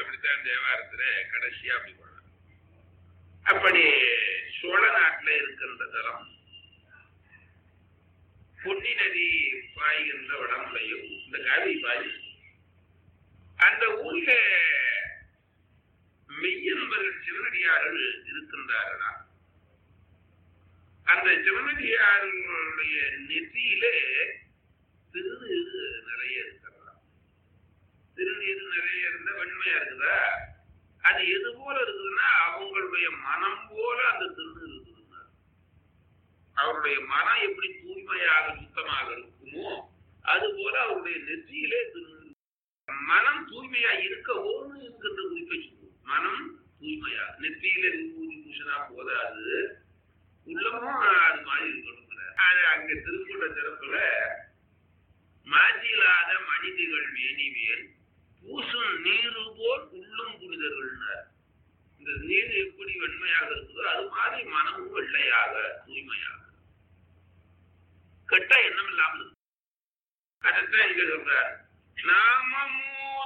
அப்படித்தான் தேவாரத்துல கடைசியா அப்படி போடுறாங்க அப்படி சோழ நாட்டுல இருக்கின்ற தலம் பொன்னி நதி பாய்கின்ற வடமுறையும் இந்த காவிரி பாய் அந்த ஊர்ல மெய்யன்பர்கள் சிவனடியார்கள் இருக்கின்றார்களா அந்த சிவனடியார்களுடைய நெற்றியிலே திருநீரு நிறைய இருக்கிறதா திருநீரு நிறைய இருந்தா வெண்மையா இருக்குதா அது எது போல இருக்குதுன்னா அவங்களுடைய மனம் போல அந்த திருநீர் இருக்குதுன்னா அவருடைய மனம் எப்படி தூய்மையாக சுத்தமாக இருக்குமோ அது போல அவருடைய நெற்றியிலே திருநீர் மனம் தூய்மையா இருக்க ஒன்று இருக்கின்ற குறிப்பை சொல்லுவோம் மனம் தூய்மையா நெற்றியில விபூதி பூஷனா போதாது உள்ளமும் அது மாதிரி இருக்கணும் அது அங்க திருக்குள்ள சிறப்புல மாற்றிலாத மனிதர்கள் மேனிமேல் பூசும் நீரு போல் உள்ளும் புனிதர்கள்னார் இந்த நீர் எப்படி வெண்மையாக இருக்குதோ அது மாதிரி மனமும் வெள்ளையாக தூய்மையாக கெட்ட எண்ணம் இல்லாமல் இருக்கு அதைத்தான் இங்க சொல்றார் நாமமோ